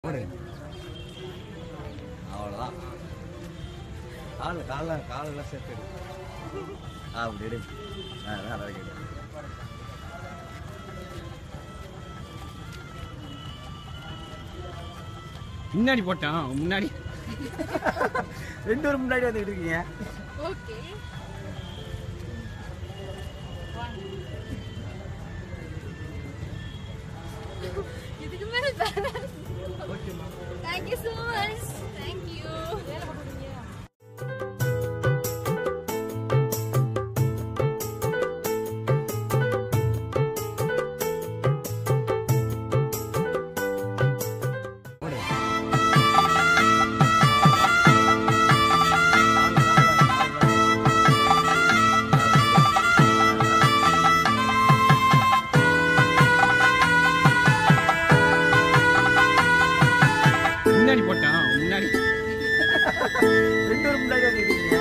போடு அவ்வளோதான் கால் கால காலெல்லாம் சேர்த்து எடு ஆ அப்படி எடு ஆ அதான் அதான் எடு முன்னாடி போட்டான் முன்னாடி ரெண்டு பேரும் முன்னாடி வந்துக்கிட்டு இருக்கீங்க ஓகே இதுக்கு மேல தேங்க்யூ ஸோ மச் தேங்க்யூ போடு முன்னாடி போட்டான் முன்னாடி ரெண்டு பேரும் முன்னாடி வந்துக்கிட்டு இருக்கீங்க